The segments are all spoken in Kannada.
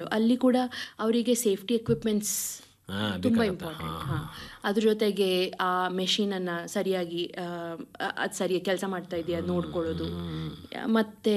ಅಲ್ಲಿ ಕೂಡ ಅವರಿಗೆ ಸೇಫ್ಟಿ ಎಕ್ವಿಪ್ಮೆಂಟ್ಸ್ ಹಾ, ತುಂಬ ಬೇಕಾಗತ್ತೆ. ಇಂಪಾರ್ಟೆಂಟ್ ಹಾಂ ಅದ್ರ ಜೊತೆಗೆ ಆ ಮೆಷಿನನ್ನು ಸರಿಯಾಗಿ ಅದು ಸರಿ ಕೆಲಸ ಮಾಡ್ತಾ ಇದೆಯಾ ನೋಡ್ಕೊಳ್ಳೋದು ಮತ್ತೆ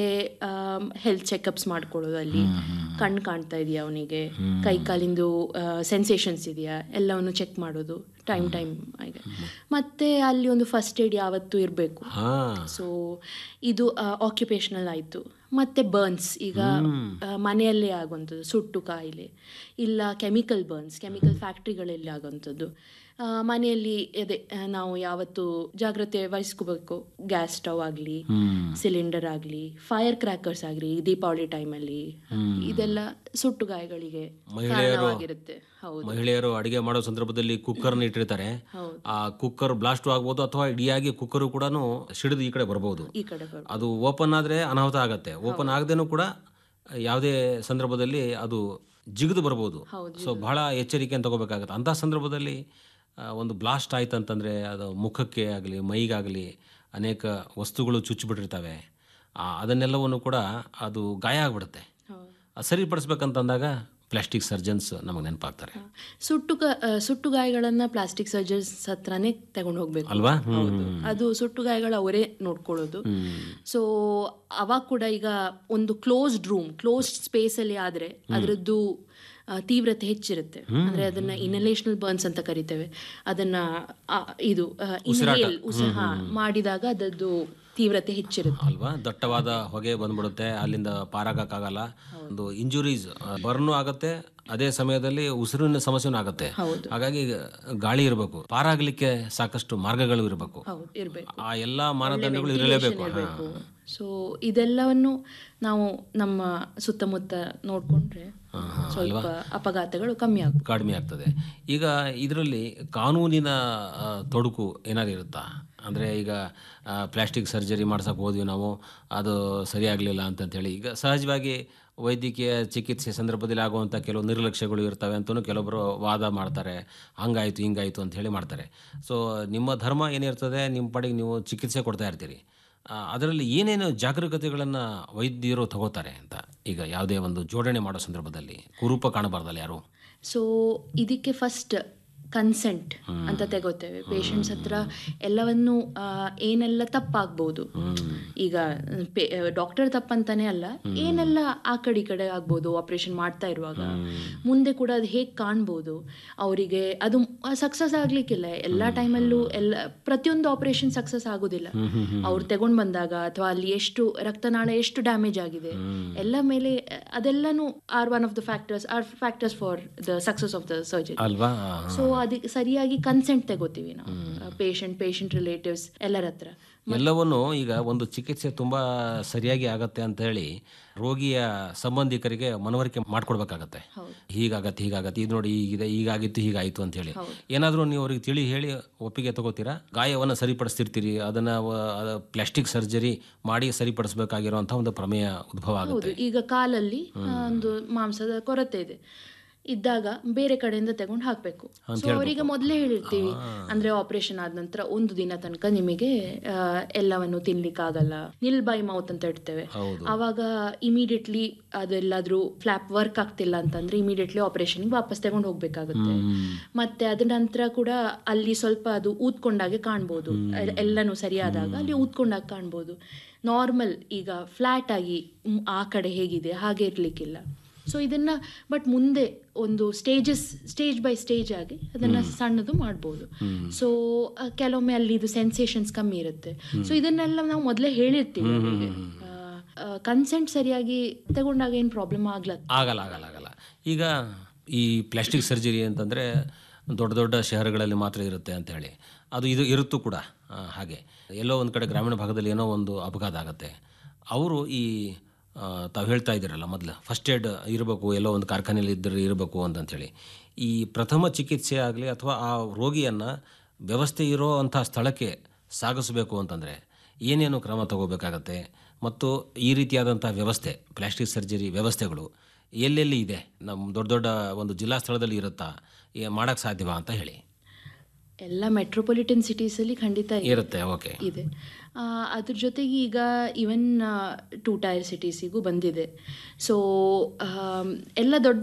ಹೆಲ್ತ್ ಚೆಕಪ್ಸ್ ಮಾಡ್ಕೊಳ್ಳೋದು ಅಲ್ಲಿ ಕಣ್ಣು ಕಾಣ್ತಾ ಇದೆಯಾ ಅವನಿಗೆ ಕೈ ಕಾಲಿಂದು ಸೆನ್ಸೇಷನ್ಸ್ ಇದೆಯಾ ಎಲ್ಲವನ್ನು ಚೆಕ್ ಮಾಡೋದು ಟೈಮ್ ಟೈಮ್ ಆಗಿ ಮತ್ತೆ ಅಲ್ಲಿ ಒಂದು ಫಸ್ಟ್ ಏಡ್ ಯಾವತ್ತೂ ಇರಬೇಕು ಹಾ ಸೊ ಇದು ಆಕ್ಯುಪೇಷನಲ್ ಆಯಿತು ಮತ್ತು ಬರ್ನ್ಸ್ ಈಗ ಆ, ಮನೆಯಲ್ಲೇ ಆಗುವಂಥದ್ದು ಸುಟ್ಟು ಕಾಯಿಲೆ ಇಲ್ಲ ಕೆಮಿಕಲ್ ಬರ್ನ್ಸ್ ಕೆಮಿಕಲ್ ಫ್ಯಾಕ್ಟ್ರಿಗಳಲ್ಲಿ ಆಗುವಂಥದ್ದು ಆ, ಮನೆಯಲ್ಲಿ ಅದೇ ಆ, ನಾವು ಯಾವತ್ತು ಜಾಗ್ರತೆ ವಹಿಸ್ಕೋಬೇಕು ಗ್ಯಾಸ್ ಸ್ಟವ್ ಆಗಲಿ ಸಿಲಿಂಡರ್ ಆಗಲಿ ಫೈರ್ ಕ್ರ್ಯಾಕರ್ಸ್ ಆಗಲಿ ದೀಪಾವಳಿ ಟೈಮಲ್ಲಿ ಇದೆಲ್ಲ ಸುಟ್ಟು ಗಾಯಗಳಿಗೆ ಕಾರಣವಾಗಿರುತ್ತೆ ಹೌದು ಮಹಿಳೆಯರು ಅಡಿಗೆ ಮಾಡೋ ಸಂದರ್ಭದಲ್ಲಿ ಕುಕ್ಕರ್ನ ಇಟ್ಟಿರ್ತಾರೆ ಹೌದು. ಆ ಕುಕ್ಕರ್ ಬ್ಲಾಸ್ಟ್ ಆಗ್ಬೋದು ಅಥವಾ ಇಡಿಯಾಗಿ ಕುಕ್ಕರು ಕೂಡ ಸಿಡಿದು ಈ ಕಡೆ ಬರ್ಬೋದು ಈ ಕಡೆ ಬರ್ ಅದು ಓಪನ್ ಆದರೆ ಅನಾಹುತ ಆಗತ್ತೆ ಓಪನ್ ಆಗದೇನೂ ಕೂಡ ಯಾವುದೇ ಸಂದರ್ಭದಲ್ಲಿ ಅದು ಜಿಗಿದು ಬರ್ಬೋದು ಸೊ ಬಹಳ ಎಚ್ಚರಿಕೆಯನ್ನು ತಗೋಬೇಕಾಗತ್ತೆ ಅಂಥ ಸಂದರ್ಭದಲ್ಲಿ ಆ, ಒಂದು ಬ್ಲಾಸ್ಟ್ ಆಯ್ತು ಅಂತಂದರೆ ಅದು ಮುಖಕ್ಕೆ ಆಗಲಿ ಮೈಗಾಗಲಿ ಅನೇಕ ವಸ್ತುಗಳು ಚುಚ್ಚಿಬಿಟ್ಟಿರ್ತವೆ ಆ, ಅದನ್ನೆಲ್ಲವನ್ನು ಕೂಡ ಅದು ಗಾಯ ಆಗ್ಬಿಡುತ್ತೆ ಹೌದು ಅದು ಸರಿಪಡಿಸ್ಬೇಕಂತಂದಾಗ ಪ್ಲಾಸ್ಟಿಕ್ ಸರ್ಜನ್ಸ್ ನಮಗೆ ನೆನಪಾಗ್ತಾರೆ ಸುಟ್ಟು ಗ- ಆ, ಸುಟ್ಟು ಗಾಯಗಳನ್ನ ಪ್ಲಾಸ್ಟಿಕ್ ಸರ್ಜನ್ಸ್ ಹತ್ರನೇ ತಗೊಂಡು ಹೋಗ್ಬೇಕು ಅಲ್ವಾ ಹ್ಮ್, ಹೌದು ಅದು ಸುಟ್ಟು ಗಾಯಗಳು ಅವರೇ ನೋಡ್ಕೊಳ್ಳೋದು ಸೊ ಅವಾಗ ಕೂಡ ಈಗ ಒಂದು ಕ್ಲೋಸ್ಡ್ ರೂಮ್ ಕ್ಲೋಸ್ಡ್ ಸ್ಪೇಸ್ ಅಲ್ಲಿ ಆದ್ರೆ ಅದರದ್ದು ಆ, ತೀವ್ರತೆ ಹೆಚ್ಚಿರುತ್ತೆ ಅಂದ್ರೆ ಅದನ್ನ ಇನಲೇಷನಲ್ ಬರ್ನ್ಸ್ ಅಂತ ಕರಿತೇವೆ ಅದನ್ನ ಆ, ಇದು ಇನ್ಹೇಲ್ ಉಸಿರ ಮಾಡಿದಾಗ ಅದರದ್ದು ತೀವ್ರತೆ ಹೆಚ್ಚಿರುತ್ತೆ ಅಲ್ವಾ ದಟ್ಟವಾದ ಹೊಗೆ ಬಂದ್ಬಿಡುತ್ತೆ ಅಲ್ಲಿಂದ ಪಾರಾಗಕ್ಕಾಗಲ್ಲ ಒಂದು ಇಂಜುರೀಸ್ ಬರ್ನು ಆಗತ್ತೆ ಅದೇ ಸಮಯದಲ್ಲಿ ಉಸಿರಿನ ಸಮಸ್ಯೆನೂ ಆಗತ್ತೆ ಹೌದು. ಹಾಗಾಗಿ ಗಾಳಿ ಇರಬೇಕು ಪಾರಾಗ್ಲಿಕ್ಕೆ ಸಾಕಷ್ಟು ಮಾರ್ಗಗಳು ಇರಬೇಕು ಹೌದು ಇರ್ಬೇಕು ಆ ಎಲ್ಲಾ ಮಾನದಂಡಗಳು ಇರಲೇಬೇಕು ಹಾ. ಸೊ ಇದೆಲ್ಲವನ್ನು ನಾವು ನಮ್ಮ ಸುತ್ತಮುತ್ತ ನೋಡ್ಕೊಂಡ್ರೆ ಸ್ವಲ್ಪ ಅಪಘಾತಗಳು ಕಮ್ಮಿ ಆಗುತ್ತೆ ಕಡಿಮೆ ಆಗ್ತದೆ ಈಗ ಇದರಲ್ಲಿ ಕಾನೂನಿನ ಆ, ತೊಡಕು ಏನಾದ್ರು ಇರುತ್ತಾ ಅಂದರೆ ಈಗ ಪ್ಲಾಸ್ಟಿಕ್ ಸರ್ಜರಿ ಮಾಡ್ಸಕ್ಕೆ ಹೋದ್ವಿ ನಾವು ಅದು ಸರಿಯಾಗಲಿಲ್ಲ ಅಂತಂತೇಳಿ ಈಗ ಸಹಜವಾಗಿ ವೈದ್ಯಕೀಯ ಚಿಕಿತ್ಸೆ ಸಂದರ್ಭದಲ್ಲಿ ಆಗುವಂಥ ಕೆಲವು ನಿರ್ಲಕ್ಷ್ಯಗಳು ಇರ್ತವೆ ಅಂತಲೂ ಕೆಲವೊಬ್ಬರು ವಾದ ಮಾಡ್ತಾರೆ ಹಂಗಾಯಿತು ಹಿಂಗಾಯಿತು ಅಂತ ಹೇಳಿ ಮಾಡ್ತಾರೆ ಸೊ ನಿಮ್ಮ ಧರ್ಮ ಏನಿರ್ತದೆ ನಿಮ್ಮ ಪಾಡಿಗೆ ನೀವು ಚಿಕಿತ್ಸೆ ಕೊಡ್ತಾ ಇರ್ತೀರಿ ಆ, ಅದರಲ್ಲಿ ಏನೇನು ಜಾಗರೂಕತೆಗಳನ್ನು ವೈದ್ಯರು ತಗೋತಾರೆ ಅಂತ ಈಗ ಯಾವುದೇ ಒಂದು ಜೋಡಣೆ ಮಾಡೋ ಸಂದರ್ಭದಲ್ಲಿ ಕುರೂಪ ಕಾಣಬಾರ್ದಲ್ಲ ಯಾರು ಸೊ ಇದಕ್ಕೆ ಫಸ್ಟ್ ಕನ್ಸೆಂಟ್ ಅಂತ ತಗೋತೇವೆ ಪೇಷಂಟ್ಸ್ ಹತ್ರ ಎಲ್ಲವನ್ನು ಆ, ಏನೆಲ್ಲ ತಪ್ಪಾಗ್ಬೋದು ಈಗ ಡಾಕ್ಟರ್ ತಪ್ಪಂತಾನೆ ಅಲ್ಲ ಏನೆಲ್ಲ ಆ ಕಡೆ ಈ ಕಡೆ ಆಗ್ಬೋದು ಆಪರೇಷನ್ ಮಾಡ್ತಾ ಇರುವಾಗ ಮುಂದೆ ಕೂಡ ಅದು ಹೇಗೆ ಕಾಣ್ಬೋದು ಅವರಿಗೆ ಅದು ಸಕ್ಸಸ್ ಆಗ್ಲಿಕ್ಕಿಲ್ಲ ಎಲ್ಲ ಟೈಮಲ್ಲೂ ಎಲ್ಲ ಪ್ರತಿಯೊಂದು ಆಪರೇಷನ್ ಸಕ್ಸಸ್ ಆಗೋದಿಲ್ಲ ಅವ್ರು ತಗೊಂಡ್ ಬಂದಾಗ ಅಥವಾ ಅಲ್ಲಿ ಎಷ್ಟು ರಕ್ತನಾಳ ಎಷ್ಟು ಡ್ಯಾಮೇಜ್ ಆಗಿದೆ ಎಲ್ಲ ಮೇಲೆ ಅದೆಲ್ಲನೂ are one of the factors are factors for the success of the surgery ಅಲ್ವಾ ಸೊ ಅದಕ್ಕೆ ಸರಿಯಾಗಿ ಕನ್ಸೆಂಟ್ ತಗೋತೀವಿ ನಾವು ಪೇಷಂಟ್ ಪೇಷಂಟ್ ರಿಲೇಟಿವ್ಸ್ ಎಲ್ಲರ ಹತ್ರ ಎಲ್ಲವನ್ನು ಈಗ ಒಂದು ಚಿಕಿತ್ಸೆ ತುಂಬಾ ಸರಿಯಾಗಿ ಆಗತ್ತೆ ಅಂತ ಹೇಳಿ ರೋಗಿಯ ಸಂಬಂಧಿಕರಿಗೆ ಮನವರಿಕೆ ಮಾಡ್ಕೊಡ್ಬೇಕಾಗತ್ತೆ ಹೌದು. ಹೀಗಾಗತ್ತೆ ಹೀಗಾಗತ್ತೆ ಇದು ನೋಡಿ ಹೀಗಿದೆ ಹೀಗಾಗಿತ್ತು ಹೀಗಾಯಿತು ಅಂತ ಹೇಳಿ ಏನಾದರೂ ನೀವು ಅವ್ರಿಗೆ ತಿಳಿ ಹೇಳಿ ಒಪ್ಪಿಗೆ ತಗೋತೀರಾ ಗಾಯವನ್ನು ಸರಿಪಡಿಸ್ತಿರ್ತೀರಿ ಅದನ್ನ ಪ್ಲಾಸ್ಟಿಕ್ ಸರ್ಜರಿ ಮಾಡಿ ಸರಿಪಡಿಸ್ಬೇಕಾಗಿರುವಂತಹ ಒಂದು ಪ್ರಮೇಯ ಉದ್ಭವ ಆಗುತ್ತೆ ಹೌದು ಈಗ ಕಾಲಲ್ಲಿ ಆ, ಒಂದು ಮಾಂಸದ ಕೊರತೆ ಇದೆ ಇದ್ದಾಗ ಬೇರೆ ಕಡೆಯಿಂದ ತಗೊಂಡು ಹಾಕಬೇಕು ಸೊ ಅವರಿಗೆ ಮೊದಲೇ ಹೇಳಿರ್ತೀವಿ ಅಂದ್ರೆ ಆಪರೇಷನ್ ಆದ ನಂತರ ಒಂದು ದಿನ ತನಕ ನಿಮಗೆ ಆ, ಎಲ್ಲವನ್ನು ತಿನ್ಲಿಕ್ಕಾಗಲ್ಲ ನಿಲ್ ಬೈ ಮೌತ್ ಅಂತ ಇಡ್ತೇವೆ ಹೌದು. ಅವಾಗ ಇಮಿಡಿಯೇಟ್ಲಿ ಅದೆಲ್ಲಾದ್ರೂ ಫ್ಲಾಪ್ ವರ್ಕ್ ಆಗ್ತಿಲ್ಲ ಅಂತಂದ್ರೆ ಇಮಿಡಿಯೇಟ್ಲಿ ಆಪರೇಷನ್ಗೆ ವಾಪಸ್ ತಗೊಂಡು ಹೋಗ್ಬೇಕಾಗುತ್ತೆ ಮತ್ತೆ ಅದ ನಂತರ ಕೂಡ ಅಲ್ಲಿ ಸ್ವಲ್ಪ ಅದು ಊದ್ಕೊಂಡಾಗೆ ಕಾಣ್ಬೋದು ಎಲ್- ಎಲ್ಲನೂ ಸರಿಯಾದಾಗ ಅಲ್ಲಿ ಊದ್ಕೊಂಡಾಗ ಕಾಣ್ಬೋದು ನಾರ್ಮಲ್ ಈಗ ಫ್ಲಾಟ್ ಆಗಿ ಮ್, ಆ ಕಡೆ ಹೇಗಿದೆ ಹಾಗೆ ಇರ್ಲಿಕ್ಕಿಲ್ಲ ಸೊ ಇದನ್ನ ಬಟ್ ಮುಂದೆ ಒಂದು ಸ್ಟೇಜಸ್ ಸ್ಟೇಜ್ ಬೈ ಸ್ಟೇಜ್ ಆಗಿ ಅದನ್ನ ಸಣ್ಣದು ಮಾಡ್ಬೋದು ಸೊ ಕೆಲವೊಮ್ಮೆ ಅಲ್ಲಿ ಇದು ಸೆನ್ಸೇಷನ್ಸ್ ಕಮ್ಮಿ ಇರುತ್ತೆ ಸೊ ಇದನ್ನೆಲ್ಲ ನಾವು ಮೊದಲೇ ಹೇಳಿರ್ತೀವಿ ಅವರಿಗೆ ಕನ್ಸೆಂಟ್ ಸರಿಯಾಗಿ ತಗೊಂಡಾಗ ಏನು ಪ್ರಾಬ್ಲಮ್ ಆಗ್ಲ ಆಗಲ್ಲ ಆಗಲ್ಲ ಆಗಲ್ಲ ಈಗ ಈ ಪ್ಲಾಸ್ಟಿಕ್ ಸರ್ಜರಿ ಅಂತಂದರೆ ದೊಡ್ಡ ದೊಡ್ಡ ಶಹರಗಳಲ್ಲಿ ಮಾತ್ರ ಇರುತ್ತೆ ಅಂತ ಹೇಳಿ ಅದು ಇದು ಇರುತ್ತೂ ಕೂಡ ಆ, ಹಾಗೆ ಎಲ್ಲೋ ಒಂದು ಕಡೆ ಗ್ರಾಮೀಣ ಭಾಗದಲ್ಲಿ ಏನೋ ಒಂದು ಅಪಘಾತ ಆಗುತ್ತೆ ಅವರು ಈ ಆ, ತಾವು ಹೇಳ್ತಾ ಇದ್ದೀರಲ್ಲ ಮೊದಲು ಫಸ್ಟ್ ಏಡ್ ಇರಬೇಕು ಎಲ್ಲೋ ಒಂದು ಕಾರ್ಖಾನೆಯಲ್ಲಿ ಇದ್ದರೆ ಇರಬೇಕು ಅಂತಂಥೇಳಿ ಈ ಪ್ರಥಮ ಚಿಕಿತ್ಸೆ ಆಗಲಿ ಅಥವಾ ಆ ರೋಗಿಯನ್ನು ವ್ಯವಸ್ಥೆ ಇರೋ ಅಂಥ ಸ್ಥಳಕ್ಕೆ ಸಾಗಿಸಬೇಕು ಅಂತಂದರೆ ಏನೇನು ಕ್ರಮ ತಗೋಬೇಕಾಗತ್ತೆ ಮತ್ತು ಈ ರೀತಿಯಾದಂಥ ವ್ಯವಸ್ಥೆ ಪ್ಲಾಸ್ಟಿಕ್ ಸರ್ಜರಿ ವ್ಯವಸ್ಥೆಗಳು ಎಲ್ಲೆಲ್ಲಿ ಇದೆ ನಮ್ಮ ದೊಡ್ಡ ದೊಡ್ಡ ಒಂದು ಜಿಲ್ಲಾ ಸ್ಥಳದಲ್ಲಿ ಇರುತ್ತಾ ಮಾಡೋಕ್ಕೆ ಸಾಧ್ಯವಾ ಅಂತ ಹೇಳಿ ಎಲ್ಲ ಮೆಟ್ರೋಪಾಲಿಟನ್ ಸಿಟೀಸಲ್ಲಿ ಖಂಡಿತ ಇದೆ. ಇರುತ್ತೆ ಓಕೆ ಇದೆ ಆ, ಅದ್ರ ಜೊತೆಗೆ ಈಗ ಇವನ್ ಟೂ ಟೈರ್ ಸಿಟೀಸಿಗೂ ಬಂದಿದೆ ಸೊ ಎಲ್ಲ ದೊಡ್ಡ